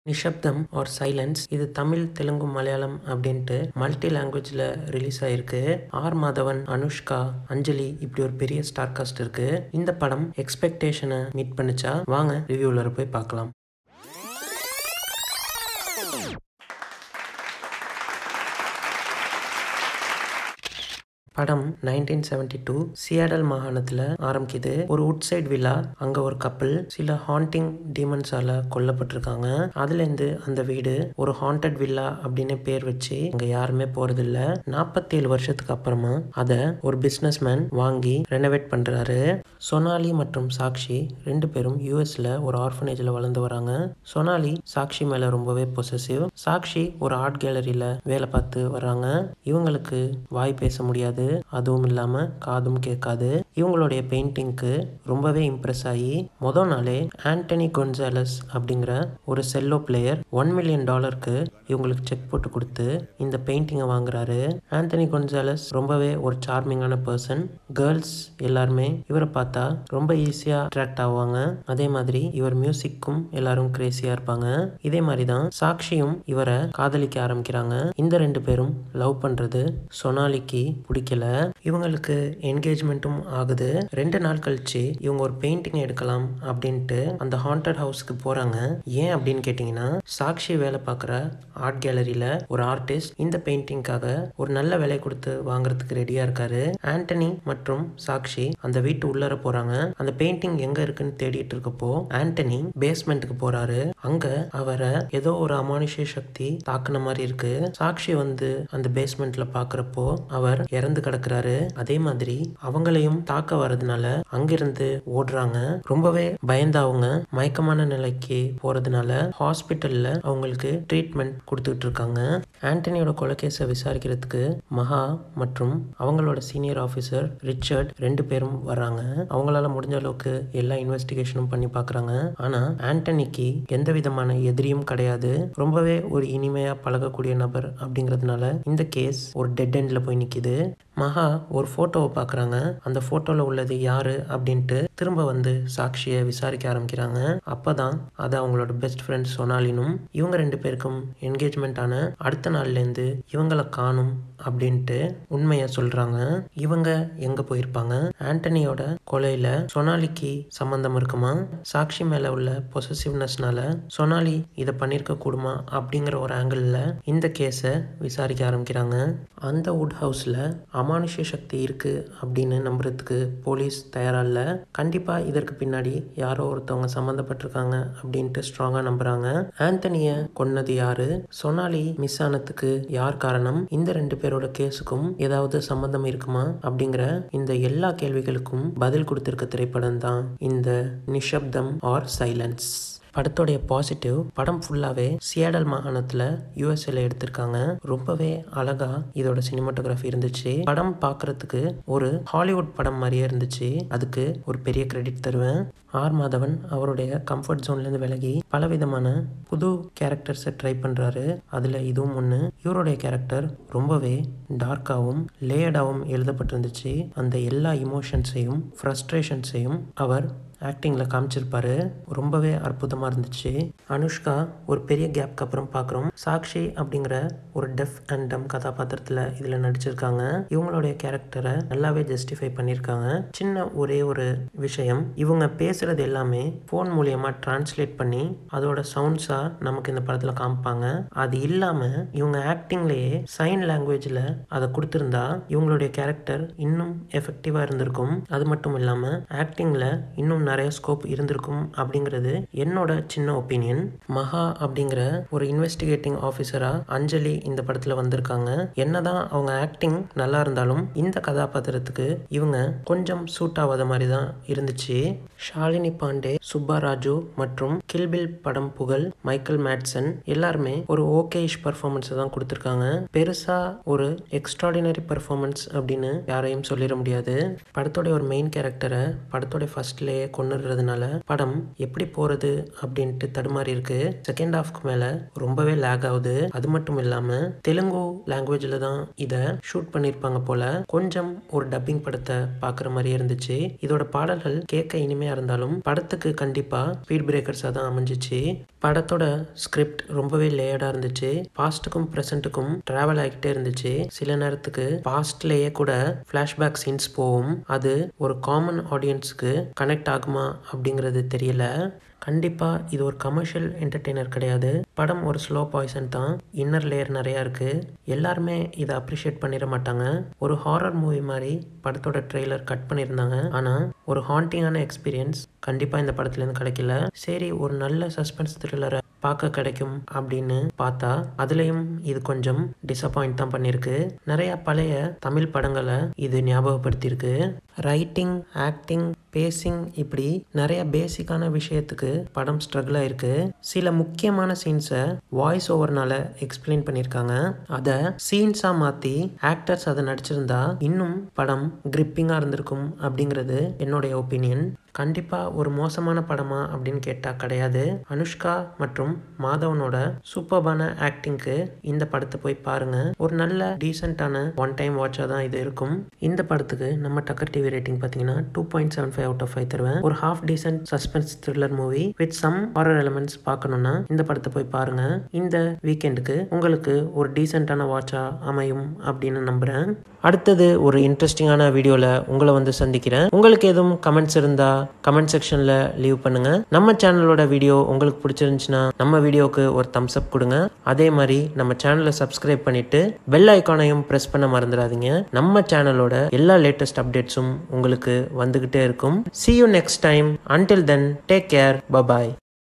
நிஷப்தம் or silence இது தமிழ் தெலுங்கு மலையாளம் அப்படின்ட்டு multi லாங்குவேஜில் ரிலீஸ் ஆயிருக்கு ஆர் மாதவன் அனுஷ்கா அஞ்சலி இப்படி ஒரு பெரிய ஸ்டார் காஸ்ட் இருக்கு இந்த படம் எக்ஸ்பெக்டேஷனை மீட் பண்ணுச்சா வாங்க ரிவ்யூவில் போய் பார்க்கலாம் படம் நைன்டீன் செவன்டி டூ சியாடல் மாகாணத்தில் ஆரம்பிக்குது ஒரு உட் சைட் வில்லா அங்கே ஒரு கப்பல் சில ஹாண்டிங் டீமன்ஸால கொல்லப்பட்டிருக்காங்க அதுலேருந்து அந்த வீடு ஒரு ஹாண்டட் வில்லா அப்படின்னு பேர் வச்சு அங்கே யாருமே போறதில்ல நாற்பத்தேழு வருஷத்துக்கு அப்புறமா அதை ஒரு பிஸ்னஸ் மேன் வாங்கி ரெனோவேட் பண்ணுறாரு சொனாலி மற்றும் சாக்ஷி ரெண்டு பேரும் யூஎஸ்ல ஒரு ஆர்ஃபனேஜில் வளர்ந்து வராங்க சொனாலி சாக்ஷி மேலே ரொம்பவே பொசசிவ் சாக்ஷி ஒரு ஆர்ட் கேலரியில் வேலை பார்த்து வர்றாங்க இவங்களுக்கு வாய் பேச முடியாது அதுவும் இல்லாமல் காதும் கேட்காது இவங்களுடைய பெயிண்டிங்க்கு ரொம்பவே இம்ப்ரெஸ் ஆகி மொதல் நாளே ஆண்டனி கொன்சாலஸ் அப்படிங்கிற ஒரு செல்லோ பிளேயர் ஒன் மில்லியன் டாலருக்கு இவங்களுக்கு செக் போட்டு கொடுத்து இந்த பெயிண்டிங்கை வாங்குறாரு ஆண்டனி கொன்சாலஸ் ரொம்பவே ஒரு சார்மிங்கான பர்சன் கேர்ள்ஸ் எல்லாருமே இவரை பார்த்தா ரொம்ப ஈஸியாக அட்ராக்ட் ஆவாங்க அதே மாதிரி இவர் மியூசிக்கும் எல்லாரும் கிரேசியாக இருப்பாங்க இதே மாதிரி தான் சாக்ஷியும் இவரை காதலிக்க ஆரம்பிக்கிறாங்க இந்த ரெண்டு பேரும் லவ் பண்ணுறது சொனாலிக்கு பிடிக்கல இவங்களுக்கு என்கேஜ்மெண்ட்டும் ஆகுது ரெண்டு நாள் கழிச்சு இவங்க ஒரு பெயிண்டிங் எடுக்கலாம் அப்படின்ட்டு அந்த ஹாண்டட் ஹவுஸ்க்கு போறாங்க ஏன் அப்படின்னு கேட்டிங்கன்னா சாக்ஷி வேலை பார்க்குற ஆர்ட் கேலரியில ஒரு ஆர்டிஸ்ட் இந்த பெயிண்டிங்காக ஒரு நல்ல விலை கொடுத்து வாங்குறதுக்கு ரெடியா இருக்காரு ஆண்டனி மற்றும் சாக்ஷி அந்த வீட்டு உள்ளர போறாங்க அந்த பெயிண்டிங் எங்க இருக்குன்னு தேடிட்டு இருக்கப்போ ஆண்டனி பேஸ்மெண்ட்டுக்கு போறாரு அங்க அவரை ஏதோ ஒரு அமானுஷ சக்தி தாக்குன மாதிரி இருக்கு சாக்ஷி வந்து அந்த பேஸ்மெண்ட்ல பாக்குறப்போ அவர் இறந்து கிடக்குறாரு அதே மாதிரி அவங்களையும் தாக்க வர்றதுனால அங்கிருந்து ஓடுறாங்க ரொம்பவே பயந்து அவங்க மயக்கமான நிலைக்கு போறதுனால ஹாஸ்பிட்டல்ல அவங்களுக்கு ட்ரீட்மெண்ட் கொடுத்துட்டு இருக்காங்க ஆண்டனியோட கொலைகேஸை விசாரிக்கிறதுக்கு மகா மற்றும் அவங்களோட சீனியர் ஆஃபீஸர் ரிச்சர்ட் ரெண்டு பேரும் வர்றாங்க அவங்களால முடிஞ்ச அளவுக்கு எல்லா இன்வெஸ்டிகேஷனும் பண்ணி பார்க்குறாங்க ஆனா ஆண்டனிக்கு எந்த விதமான எதிரியும் கிடையாது ரொம்பவே ஒரு இனிமையா பழகக்கூடிய நபர் அப்படிங்கிறதுனால இந்த கேஸ் ஒரு டெட் எண்ட்ல போய் நிக்குது மகா ஒரு ஃபோட்டோவை பார்க்குறாங்க அந்த ஃபோட்டோவில் உள்ளது யாரு அப்படின்ட்டு திரும்ப வந்து சாட்சியை விசாரிக்க ஆரம்பிக்கிறாங்க அப்போ தான் அது அவங்களோட பெஸ்ட் ஃப்ரெண்ட் சொனாலினும் இவங்க ரெண்டு பேருக்கும் என்கேஜ்மெண்ட் ஆன அடுத்த நாள்லேருந்து இவங்களை காணும் அப்படின்ட்டு உண்மையை சொல்கிறாங்க இவங்க எங்கே போயிருப்பாங்க ஆண்டனியோட கொலையில் சொனாலிக்கு சம்மந்தம் இருக்குமா சாட்சி மேலே உள்ள பொசசிவ்னஸ்னால சொனாலி இதை பண்ணியிருக்க கூடுமா அப்படிங்கிற ஒரு ஆங்கிளில் இந்த கேஸை விசாரிக்க ஆரம்பிக்கிறாங்க அந்த வுட் ஹவுஸில் அமானுஷ்ய சக்தி இருக்கு அப்படின்னு நம்புறதுக்கு போலீஸ் தயாரா இல்ல கண்டிப்பா இதற்கு பின்னாடி யாரோ ஒருத்தவங்க சம்மந்தப்பட்டிருக்காங்க அப்படின்ட்டு ஸ்ட்ராங்கா நம்புறாங்க ஆந்தனிய கொன்னது யாரு சொனாலி மிஸ் ஆனதுக்கு யார் காரணம் இந்த ரெண்டு பேரோட கேஸுக்கும் ஏதாவது சம்பந்தம் இருக்குமா அப்படிங்கிற இந்த எல்லா கேள்விகளுக்கும் பதில் கொடுத்திருக்க திரைப்படம் தான் இந்த நிஷப்தம் ஆர் சைலன்ஸ் படத்தோடைய பாசிட்டிவ் படம் ஃபுல்லாகவே சியாடல் மாகாணத்தில் யூஎஸ்ஏல எடுத்திருக்காங்க ரொம்பவே அழகா இதோட சினிமாட்டோகிராஃபி இருந்துச்சு படம் பார்க்கறதுக்கு ஒரு ஹாலிவுட் படம் மாதிரியே இருந்துச்சு அதுக்கு ஒரு பெரிய கிரெடிட் தருவேன் ஆர் மாதவன் அவருடைய கம்ஃபர்ட் ஜோன்லேருந்து விலகி பலவிதமான புது கேரக்டர்ஸை ட்ரை பண்ணுறாரு அதில் இதுவும் ஒன்று இவருடைய கேரக்டர் ரொம்பவே டார்க்காகவும் லேயர்டாகவும் எழுதப்பட்டிருந்துச்சு அந்த எல்லா இமோஷன்ஸையும் ஃப்ரஸ்ட்ரேஷன்ஸையும் அவர் ஆக்டிங்கில் காமிச்சிருப்பாரு ரொம்பவே அற்புதமாக இருந்துச்சு அனுஷ்கா ஒரு பெரிய கேப்க்கு அப்புறம் பார்க்குறோம் சாக்ஷி அப்படிங்கிற ஒரு டெஃப் அண்ட் டம் கதாபாத்திரத்தில் இதில் நடிச்சிருக்காங்க இவங்களுடைய கேரக்டரை நல்லாவே ஜஸ்டிஃபை பண்ணியிருக்காங்க சின்ன ஒரே ஒரு விஷயம் இவங்க பேசுறது எல்லாமே ஃபோன் மூலியமாக டிரான்ஸ்லேட் பண்ணி அதோட சவுண்ட்ஸாக நமக்கு இந்த படத்தில் காமிப்பாங்க அது இல்லாமல் இவங்க ஆக்டிங்லேயே சைன் லாங்குவேஜில் அதை கொடுத்துருந்தா இவங்களுடைய கேரக்டர் இன்னும் எஃபெக்டிவாக இருந்திருக்கும் அது மட்டும் இல்லாமல் ஆக்டிங்கில் இன்னும் நிறைய ஸ்கோப் இருந்திருக்கும் அப்படிங்கிறது என்னோட சின்ன ஒப்பீனியன் மகா அப்படிங்கிற ஒரு இன்வெஸ்டிகேட்டிங் ஆஃபீஸரா அஞ்சலி இந்த படத்துல வந்திருக்காங்க என்னதான் அவங்க ஆக்டிங் நல்லா இருந்தாலும் இந்த கதாபாத்திரத்துக்கு இவங்க கொஞ்சம் சூட் ஆகாத மாதிரி தான் இருந்துச்சு ஷாலினி பாண்டே சுப்பாராஜு மற்றும் கில்பில் படம் புகழ் மைக்கேல் மேட்சன் எல்லாருமே ஒரு ஓகேஷ் பர்ஃபார்மன்ஸ் தான் கொடுத்துருக்காங்க பெருசா ஒரு எக்ஸ்ட்ராடினரி பர்ஃபார்மன்ஸ் அப்படின்னு யாரையும் சொல்லிட முடியாது படத்தோட ஒரு மெயின் கேரக்டரை படத்தோட ஃபர்ஸ்ட்லேயே கொண்டு கொண்டுறதுனால படம் எப்படி போறது அப்படின்ட்டு தடுமாறி இருக்கு செகண்ட் ஹாஃப்க்கு மேல ரொம்பவே லேக் ஆகுது அது மட்டும் இல்லாம தெலுங்கு லாங்குவேஜ்ல தான் இதை ஷூட் பண்ணியிருப்பாங்க போல கொஞ்சம் ஒரு டப்பிங் படத்தை பார்க்குற மாதிரியே இருந்துச்சு இதோட பாடல்கள் கேட்க இனிமையா இருந்தாலும் படத்துக்கு கண்டிப்பா ஸ்பீட் பிரேக்கர்ஸாக தான் அமைஞ்சிச்சு படத்தோட ஸ்கிரிப்ட் ரொம்பவே லேயர்டாக இருந்துச்சு பாஸ்ட்டுக்கும் ப்ரெசண்ட்டுக்கும் ட்ராவல் ஆகிட்டே இருந்துச்சு சில நேரத்துக்கு பாஸ்ட்லேயே கூட ஃப்ளாஷ்பேக் சீன்ஸ் போகும் அது ஒரு காமன் ஆடியன்ஸுக்கு கனெக்ட் ஆகுமா அப்படிங்கிறது தெரியல கண்டிப்பாக இது ஒரு கமர்ஷியல் என்டர்டெய்னர் கிடையாது படம் ஒரு ஸ்லோ பாய்சன் தான் இன்னர் லேயர் நிறையா இருக்குது எல்லாருமே இதை அப்ரிஷியேட் பண்ணிட மாட்டாங்க ஒரு ஹாரர் மூவி மாதிரி படத்தோட ட்ரெய்லர் கட் பண்ணியிருந்தாங்க ஆனால் ஒரு ஹாண்டிங்கான எக்ஸ்பீரியன்ஸ் கண்டிப்பாக இந்த படத்துலேருந்து கிடைக்கல சரி ஒரு நல்ல சஸ்பென்ஸ் த்ரில்லரை பார்க்க கிடைக்கும் அப்படின்னு பார்த்தா அதுலேயும் இது கொஞ்சம் டிசப்பாயிண்ட் தான் பண்ணியிருக்கு நிறைய பழைய தமிழ் படங்களை இது ஞாபகப்படுத்தியிருக்கு ரைட்டிங் ஆக்டிங் பேசிங் இப்படி நிறைய பேசிக்கான விஷயத்துக்கு படம் ஸ்ட்ரகிள் ஆயிருக்கு சில முக்கியமான சீன்ஸை வாய்ஸ் ஓவர்னால எக்ஸ்பிளைன் பண்ணியிருக்காங்க அதை சீன்ஸாக மாற்றி ஆக்டர்ஸ் அதை நடிச்சிருந்தா இன்னும் படம் கிரிப்பிங்காக இருந்திருக்கும் அப்படிங்கிறது என்னுடைய ஒப்பீனியன் கண்டிப்பாக ஒரு மோசமான படமா அப்படின்னு கேட்டால் கிடையாது அனுஷ்கா மற்றும் மாதவனோட சூப்பர்பான ஆக்டிங்க்கு இந்த படத்தை போய் பாருங்க ஒரு நல்ல டீசெண்டான ஒன் டைம் வாட்சாக தான் இது இருக்கும் இந்த படத்துக்கு நம்ம டக்கர் டிவி ரேட்டிங் பார்த்தீங்கன்னா two point seven five out of five தருவேன் ஒரு half decent suspense thriller movie with some horror elements பார்க்கணும்னா இந்த படத்தை போய் பாருங்க இந்த வீக்கெண்டுக்கு உங்களுக்கு ஒரு டீசெண்டான வாட்சா அமையும் அப்படின்னு நம்புறேன் அடுத்தது ஒரு இன்ட்ரெஸ்டிங்கான வீடியோவில் உங்களை வந்து சந்திக்கிறேன் உங்களுக்கு எதுவும் கமெண்ட்ஸ் இருந்தா கமெண்ட் செக்ஷனில் லீவ் பண்ணுங்க நம்ம சேனலோட வீடியோ உங்களுக்கு பிடிச்சிருந்துச்சுன்னா நம்ம வீடியோக்கு ஒரு தம்ஸ் அப் கொடுங்க அதே மாதிரி நம்ம சேனலை சப்ஸ்கிரைப் பண்ணிட்டு பெல் ஐக்கானையும் ப்ரெஸ் பண்ண மறந்துடாதீங்க நம்ம சேனலோட எல்லா லேட்டஸ்ட் அப்டேட்ஸும் உங்களுக்கு வந்துகிட்டே இருக்கும் see you next time until then take care bye bye